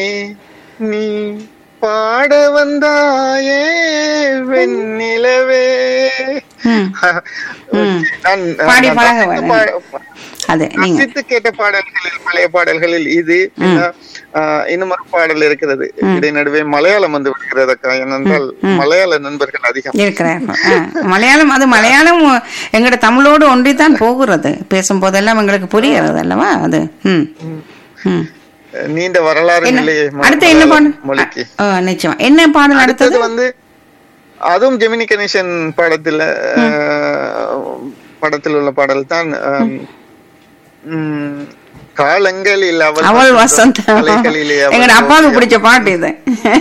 நீ பாட வந்தாயே வெண்ணிலவே ம் ம். நான் பாடி நான் பழக ரசித்து வேணும். பா- அது நீங்க ரசித்து கேட்ட பாடல்களில் பழைய பாடல்களில் இது ஆஹ், இன்னும் ஒரு பாடல் இருக்கிறது இடை நடுவே மலையாளம் வந்து விடுகிறது அக்கா ஏனென்றால் மலையாள நண்பர்கள் அதிகம் இருக்கிறார்கள் ஆ, மலையாளம் அது மலையாளம் எங்கட தமிழோடு ஒன்றித்தான் போகிறது பேசும்போதெல்லாம் எங்களுக்கு புரிகிறது அல்லவா அது ம் ம் நீண்ட வரலாறு என்ன இல்லையே அடுத்து என்ன மலையாள பாடல் மொழிக்கு ஆ, நிச்சயமா என்ன பாடல் அடுத்தது அடுத்தது வந்து அதுவும் ஜெமினி கணேசன் படத்துல ஆஹ், படத்தில் உள்ள பாடல் தான் ஆம், ம், காலங்களில் அவள் அவள் வசந்தம் கலைகளிலே அவள் எங்கட அப்பாவுக்கு ஓவியம். பிடிச்ச பாட்டு இது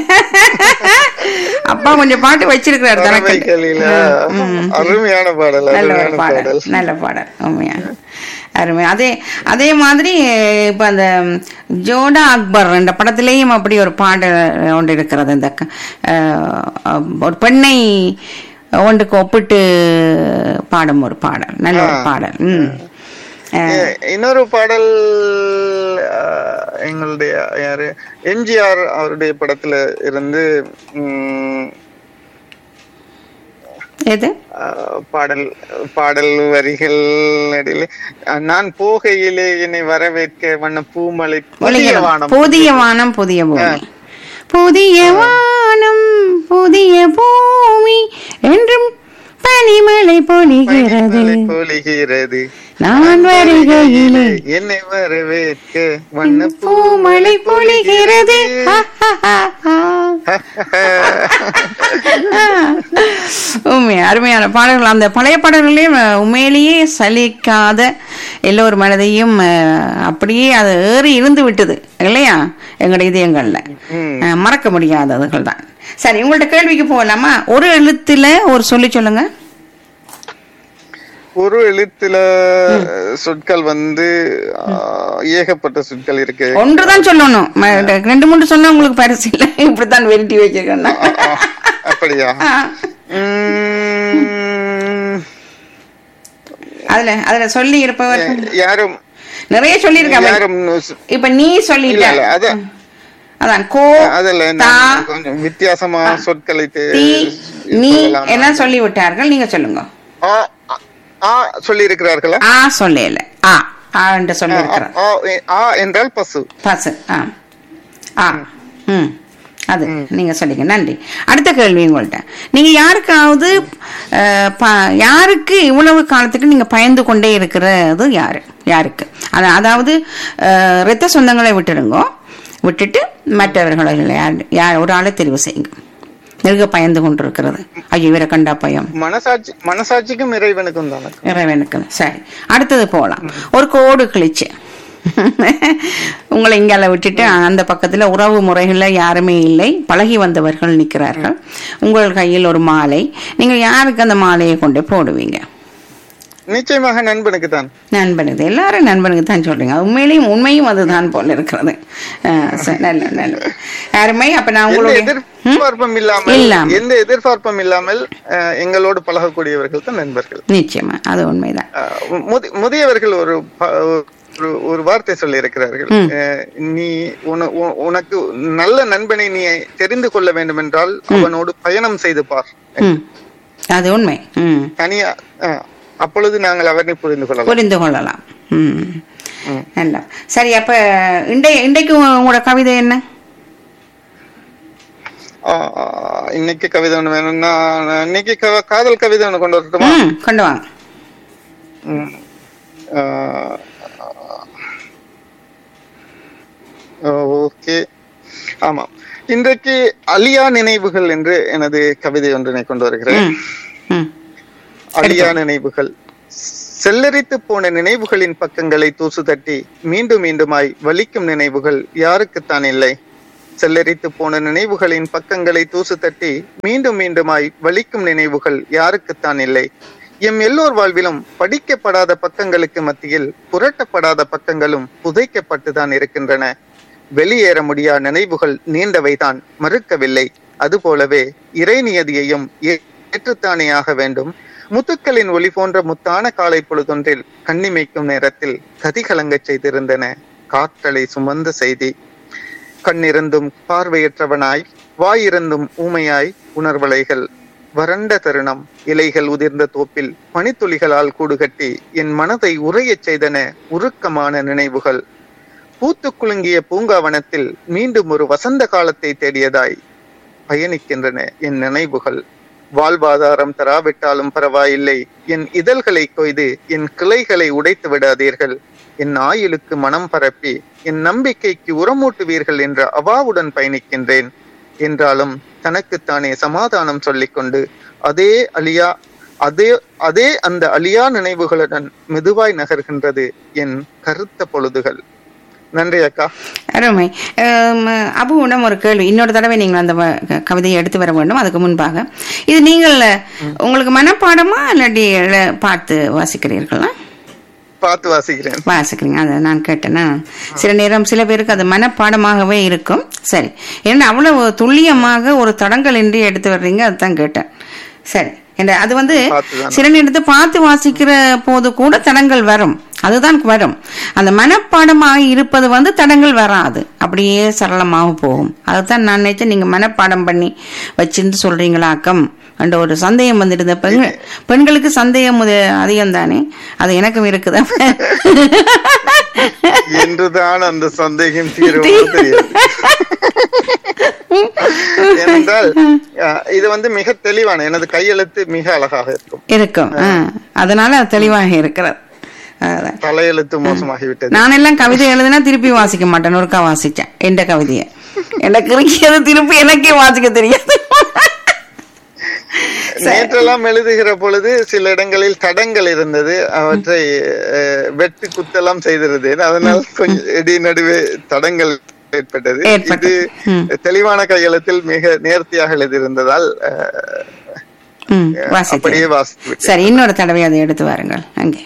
அப்பா கொஞ்சம் பாட்டு வச்சிருக்கிறாரு தனக்கு பறவைகளில அருமையான பாடல் நல்ல ஒரு அருமையான பாடல் பாடல் நல்ல பாடல் உண்மையாக அருமை அதே அதே மாதிரி இப்ப அந்த ஜோடா அக்பர் என்ற படத்திலேயும் அப்படி ஒரு பாடல் ஒன்று இருக்கிறது இந்த க- அஹ், ஒரு பெண்ணை ஒன்றுக்கு ஒப்பிட்டு பாடும் ஒரு பாடல் நல்ல ஒரு பாடல் ம் அஹ், ஏ, இன்னொரு பாடல் ஆஹ், எங்களுடைய யாரு எம்ஜிஆர் அவருடைய படத்துல இருந்து ம், எது ஆஹ், பாடல் பாடல் வரிகள் இடையில, ஆஹ், நான் போகையிலே என்னை வரவேற்க வண்ண பூமலை புதிய ஒளிகள். வானம் புதிய வானம் புதிய பூமி புதிய வானம் புதிய பூமி என்றும் பனிமலை பொழிகிறது மலை பொழிகிறது நான் வருகையிலே என்னை வரவேற்க வண்ண பூமலை பொழிகிறது ஹா, ஹா, ஹா, ஹா. உண்மையா அருமையான பாடல்கள் அந்த பழைய பாடல்களையும் அஹ், உண்மையிலேயே சலிக்காத எல்லோர் மனதையும் அஹ், அப்படியே அது ஏறி இருந்து விட்டது இல்லையா எங்களுடைய இதயங்கள்ல அஹ், மறக்க முடியாததுகள் தான் சரி உங்கள்ட்ட கேள்விக்கு போகலாமா ஒரு எழுத்துல ஒரு சொல்லி சொல்லுங்க ஒரு எழுத்துல சொற்கள் வந்து ஆஹ், ஏகப்பட்ட சொற்கள் இருக்கு ஒன்றுதான் சொல்லணும் ம- ரெண்டு மூன்று சொன்னா உங்களுக்கு பரிசு இல்லை இப்படித்தான் வெரைட்டி வச்சிருக்கேன் ஆஹ், அப்படியா உம், அதுல அதுல சொல்லி இருப்பவர் யாரும் நிறைய சொல்லியிருக்காங்க யாரும் நு- இப்ப நீ இல்ல சொல்லிட்ட இல்ல அத அதான் கோ அதுல தா நான் கொஞ்சம் வித்தியாசமா சொற்களை தே- தி நீ சொல்லலாமா? என்ன சொல்லி விட்டார்கள் நீங்க சொல்லுங்க ஆ, ஆ, ஆ சொல்லி இருக்கிறார்களா ஆ சொல்லல ஆ ஆ என்று சொல்லி இருக்கிறார் ஆ, எ- ஆ என்றால் பசு பசு ஆ ஆ ம் அது நீங்க சொல்லிங்க நன்றி அடுத்த கேள்வி உங்கள்ட்ட நீங்க யாருக்காவது அஹ், ப- யாருக்கு இவ்வளவு காலத்துக்கு நீங்க பயந்து கொண்டே இருக்கிறது யாரு யாருக்கு அத- அதாவது அஹ், இரத்த சொந்தங்களை விட்டுடுங்க விட்டுட்டு மற்றவர்களை யார் யார் ஒரு ஆளை தெரிவு செய்யுங்க நெருங்க பயந்து கொண்டிருக்கிறது ஐயோ இவரை கண்டா பயம் மனசாட்சி மனசாட்சிக்கும் இறைவனுக்கும் தானே இறைவனுக்கு சரி அடுத்தது போகலாம் ஒரு கோடு கிழிச்சு உங்களை இங்கால விட்டுட்டு அந்த பக்கத்துல உறவு முறைகள்ல யாருமே இல்லை பழகி வந்தவர்கள் நிக்கிறார்கள் உங்கள் கையில் ஒரு மாலை நீங்க யாருக்கு அந்த மாலையை கொண்டு போடுவீங்க நிச்சயமாக நண்பனுக்கு தான் நண்பனுக்கு எல்லாரும் நண்பனுக்கு தான் சொல்றீங்க உண்மையிலையும் உண்மையும் அதுதான் போல இருக்கிறது அஹ் சரி, நல்ல நல்ல அருமை அப்ப நான் எந்த உங்களுடைய எதிர்பார்ப்பும் இல்லாமல் இல்லாமல். எந்த எதிர்பார்ப்பும் இல்லாமல் அஹ், எங்களோடு பழகக்கூடியவர்கள் தான் நண்பர்கள் நிச்சயமா அது உண்மைதான் அஹ், முதி- முதியவர்கள் ஒரு ப- ஒரு ஒரு வார்த்தை சொல்லி இருக்கிறார்கள் நீ உன- உ- உனக்கு நல்ல நண்பனை நீ தெரிந்து கொள்ள வேண்டும் என்றால் அவனோடு பயணம் செய்து பார் ம் அது உண்மை ம் தனியா அஹ், அப்பொழுது நாங்கள் அவரை புரிந்து கொள்ளலாம் புரிந்து கொள்ளலாம் ம் ம். நல்லா சரி அப்ப இண்டை இன்றைக்கு உங்களோட கவிதை என்ன ஆஹ், ஆஹ், இன்னைக்கு கவிதை ஒண்ணு வேணும்னா நான் இன்னைக்கு க- காதல் கவிதை ஒண்ணு கொண்டு வரட்டுமா ம் கொண்டு வாங்க ம். ஆஹ், ஓகே ஆமா இன்றைக்கு அலியா நினைவுகள் என்று எனது கவிதை ஒன்றினை கொண்டு வருகிறேன் ம் ம் அழியா நினைவுகள் செல்லரித்து போன நினைவுகளின் பக்கங்களை தூசு தட்டி மீண்டும் மீண்டுமாய் வலிக்கும் நினைவுகள் யாருக்குத்தான் இல்லை செல்லரித்து போன நினைவுகளின் பக்கங்களை தூசு தட்டி மீண்டும் மீண்டுமாய் வலிக்கும் நினைவுகள் யாருக்குத்தான் இல்லை எம் எல்லோர் வாழ்விலும் படிக்கப்படாத பக்கங்களுக்கு மத்தியில் புரட்டப்படாத பக்கங்களும் புதைக்கப்பட்டுதான் இருக்கின்றன வெளியேற முடியா நினைவுகள் நீண்டவைதான் மறுக்கவில்லை அதுபோலவே இறைநியதியையும் ஏ- ஏற்றுத்தானே ஆக வேண்டும் முத்துக்களின் ஒளி போன்ற முத்தான காலை பொழுதொன்றில் கண்ணிமைக்கும் நேரத்தில் கதிகலங்கச் செய்திருந்தன காற்றலை சுமந்த செய்தி கண்ணிருந்தும் பார்வையற்றவனாய் வாயிருந்தும் ஊமையாய் உணர்வலைகள் வறண்ட தருணம் இலைகள் உதிர்ந்த தோப்பில் பனித்துளிகளால் கூடுகட்டி என் மனதை உறையச் செய்தன உருக்கமான நினைவுகள் பூத்து குலுங்கிய பூங்காவனத்தில் மீண்டும் ஒரு வசந்த காலத்தை தேடியதாய் பயணிக்கின்றன என் நினைவுகள் வாழ்வாதாரம் தராவிட்டாலும் பரவாயில்லை என் இதழ்களை கொய்து என் கிளைகளை உடைத்து விடாதீர்கள் என் ஆயுளுக்கு மனம் பரப்பி என் நம்பிக்கைக்கு உரமூட்டுவீர்கள் என்ற அவாவுடன் பயணிக்கின்றேன் என்றாலும் தனக்குத்தானே சமாதானம் சொல்லிக்கொண்டு அதே அழியா அதே அதே அந்த அழியா நினைவுகளுடன் மெதுவாய் நகர்கின்றது என் கருத்த பொழுதுகள் நன்றி அக்கா அருமை ஆம், அபுவிடம் ஒரு கேள்வி இன்னொரு தடவை நீங்கள் அந்த வ- க- கவிதையை எடுத்து வர வேண்டும் அதுக்கு முன்பாக இது நீங்கள் உங்களுக்கு மனப்பாடமா இல்லாட்டி எழு- பார்த்து வாசிக்கிறீர்களா பார்த்து வாசிக்கிறேன் வாசிக்கிறீங்க அதை நான் கேட்டேன்னா சில நேரம் சில பேருக்கு அது மனப்பாடமாகவே இருக்கும் சரி ஏன்னா அவ்வளவு துல்லியமாக ஒரு தடங்கள் இன்றி எடுத்து வர்றீங்க அதுதான் கேட்டேன் சரி என்ன அது வந்து பார்த்துதான். சில நேரத்தை பார்த்து வாசிக்கிற போது கூட தடங்கள் வரும் அதுதான் வரும் அந்த மனப்பாடமாக இருப்பது வந்து தடங்கள் வராது அப்படியே சரளமாக போகும் அதுதான் நான் நினைச்சேன் நீங்க மனப்பாடம் பண்ணி வச்சிருந்து சொல்றீங்களா அக்கம் என்ற ஒரு சந்தேகம் வந்துடுது பெண் பெண்களுக்கு சந்தேகம் அதிகம் தானே அது எனக்கும் இருக்குதா என்றுதான் அந்த சந்தேகம் தீருமோ தெரியாது ஏனென்றால் அஹ், இது வந்து மிக தெளிவான எனது கையெழுத்து மிக அழகாக இருக்கும் இருக்கும் ஆ, அதனால அது தெளிவாக இருக்கிறது அதான். தலையெழுத்து மோசமாகிவிட்டது நான் எல்லாம் கவிதை எழுதுனா திருப்பி வாசிக்க மாட்டேன் ஒருக்கா வாசிச்சேன் எந்த கவிதையை எனக்கு இருக்கிறது திருப்பி எனக்கே வாசிக்க தெரியாது நேற்றெல்லாம் எழுதுகிற பொழுது சில இடங்களில் தடங்கள் இருந்தது அவற்றை அஹ், வெட்டு குத்தெல்லாம் செய்திருந்தேன் அதனால் கொஞ்சம் இடி நடுவே தடங்கள் ஏற்பட்டது இது ஏற்பட்டது. ம். தெளிவான கையெழுத்தில் மிக நேர்த்தியாக எழுதியிருந்ததால் அஹ், ம், வாசித்தேன் அப்படியே வாசித்து விட்டேன். சரி இன்னொரு தடவை அதை எடுத்து வாருங்கள் அங்கே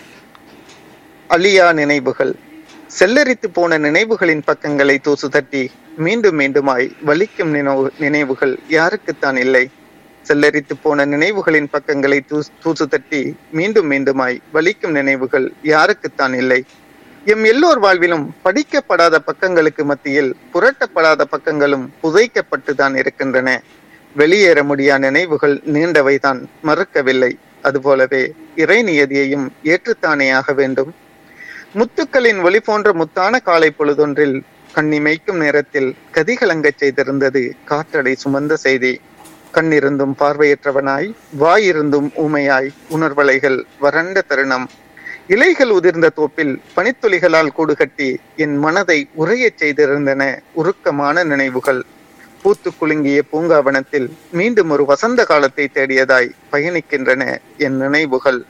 அழியா நினைவுகள் செல்லரித்து போன நினைவுகளின் பக்கங்களை தூசு தட்டி மீண்டும் மீண்டுமாய் வலிக்கும் நினைவு நினைவுகள் யாருக்குத்தான் இல்லை செல்லரித்து போன நினைவுகளின் பக்கங்களை தூஸ்- தூசு தட்டி மீண்டும் மீண்டுமாய் வலிக்கும் நினைவுகள் யாருக்குத்தான் இல்லை எம் எல்லோர் வாழ்விலும் படிக்கப்படாத பக்கங்களுக்கு மத்தியில் புரட்டப்படாத பக்கங்களும் புதைக்கப்பட்டுதான் இருக்கின்றன வெளியேற முடியா நினைவுகள் நீண்டவைதான் மறுக்கவில்லை அதுபோலவே இறை நியதியையும் ஏற்றுத்தானே ஆக வேண்டும் முத்துக்களின் ஒளி போன்ற முத்தான காலை பொழுதொன்றில் கண்ணிமைக்கும் நேரத்தில் கதிகலங்கச் செய்திருந்தது காற்றடை சுமந்த செய்தி கண்ணிருந்தும் பார்வையற்றவனாய் வாயிருந்தும் ஊமையாய் உணர்வலைகள் வறண்ட தருணம் இலைகள் உதிர்ந்த தோப்பில் பனித்துளிகளால் கூடுகட்டி என் மனதை உறையச் செய்திருந்தன உருக்கமான நினைவுகள் பூத்து குலுங்கிய பூங்காவனத்தில் மீண்டும் ஒரு வசந்த காலத்தை தேடியதாய் பயணிக்கின்றன என் நினைவுகள்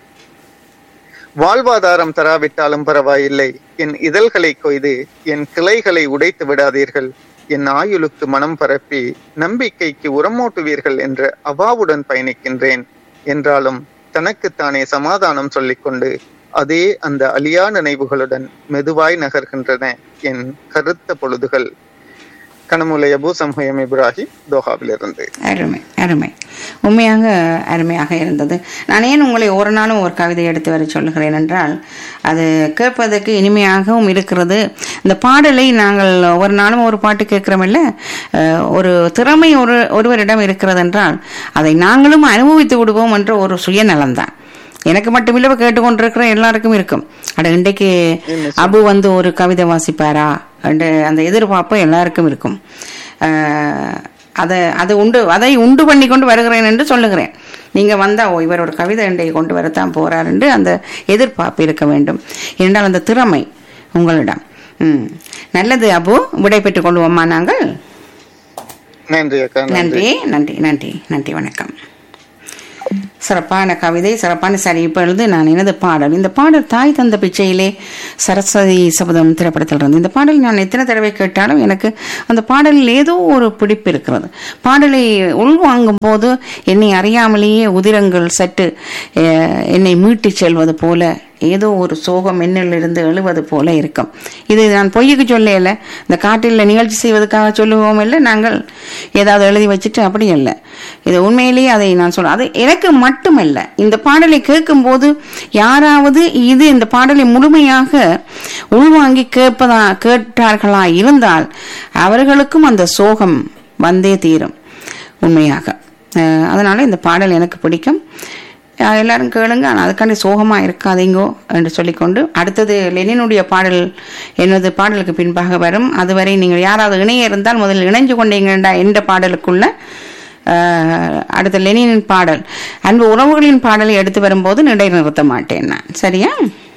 வாழ்வாதாரம் தராவிட்டாலும் பரவாயில்லை என் இதழ்களை கொய்து என் கிளைகளை உடைத்து விடாதீர்கள் என் ஆயுளுக்கு மனம் பரப்பி நம்பிக்கைக்கு உரமூட்டுவீர்கள் என்ற அவாவுடன் பயணிக்கின்றேன் என்றாலும் தனக்குத்தானே சமாதானம் சொல்லிக்கொண்டு அதே அந்த அழியா நினைவுகளுடன் மெதுவாய் நகர்கின்றன என் கருத்த பொழுதுகள் கனமுலை அபு சம்ஹயம் இப்ராஹிம் தோஹாவிலிருந்து அருமை அருமை உண்மையாக அருமையாக இருந்தது நான் ஏன் உங்களை ஒரு நாளும் ஒரு கவிதை எடுத்து வர சொல்லுகிறேன் என்றால் அது கேட்பதற்கு இனிமையாகவும் இருக்கிறது இந்த பாடலை நாங்கள் ஒரு நாளும் ஒரு பாட்டு கேட்கிறோமில்ல அஹ், ஒரு திறமை ஒரு ஒருவரிடம் இருக்கிறது என்றால் அதை நாங்களும் அனுபவித்து விடுவோம் என்ற ஒரு சுயநலம்தான் எனக்கு மட்டுமில்லை இப்ப கேட்டுக்கொண்டிருக்கிற எல்லாருக்கும் இருக்கும் அட இன்றைக்கு அபு வந்து ஒரு கவிதை வாசிப்பாரா அண்டு அந்த எதிர்பார்ப்பு எல்லாருக்கும் இருக்கும் அஹ், அதை அதை உண்டு அதை உண்டு பண்ணி கொண்டு வருகிறேன் என்று சொல்லுகிறேன் நீங்க வந்தா ஓ இவர் ஒரு கவிதை இன்றைக்கு கொண்டு வரத்தான் போறார் என்று அந்த எதிர்பார்ப்பு இருக்க வேண்டும் என்றால் அந்த திறமை உங்களிடம் ம் நல்லது அபு விடை பெற்றுக் கொள்வோமா நாங்கள் நன்றி அக்கா நன்றி நன்றி நன்றி நன்றி நன்றி வணக்கம் சிறப்பான கவிதை சிறப்பான சரி இப்போ எழுது நான் எனது பாடல் இந்த பாடல் தாய் தந்த பிச்சையிலே சரஸ்வதி சபதம் திரைப்படத்தில் இருந்து இந்த பாடல் நான் எத்தனை தடவை கேட்டாலும் எனக்கு அந்த பாடலில் ஏதோ ஒரு பிடிப்பு இருக்கிறது பாடலை உள்வாங்கும் போது என்னை அறியாமலேயே உதிரங்கள் சற்று அஹ், என்னை மீட்டுச் செல்வது போல ஏதோ ஒரு சோகம் என்னில் இருந்து எழுவது போல இருக்கும் இது நான் பொய்யுக்கு சொல்லல இந்த காட்டில் நிகழ்ச்சி செய்வதற்காக சொல்லுவோம் இல்லை நாங்கள் ஏதாவது எழுதி வச்சுட்டு அப்படி இல்லை இது உண்மையிலேயே அதை நான் சொல்ல அது எனக்கு மட்டுமல்ல இந்த பாடலை கேட்கும்போது யாராவது இது இந்த பாடலை முழுமையாக உள்வாங்கி கேட்பதா கேட்டார்களா இருந்தால் அவர்களுக்கும் அந்த சோகம் வந்தே தீரும் உண்மையாக அஹ் அதனால இந்த பாடல் எனக்கு பிடிக்கும் அஹ் எல்லாரும் கேளுங்க ஆனால் அதுக்காண்டி சோகமாக இருக்காதீங்கோ என்று சொல்லிக்கொண்டு அடுத்தது லெனினுடைய பாடல் எனது பாடலுக்கு பின்பாக வரும் அதுவரை நீங்கள் யாராவது இணைய இருந்தால் முதலில் இணைஞ்சு கொண்டீங்கடா என்ற பாடலுக்குள்ள அஹ், அடுத்த லெனினின் பாடல் அன்பு உறவுகளின் பாடலை எடுத்து வரும்போது இடைநிறுத்த மாட்டேன் நான் சரியா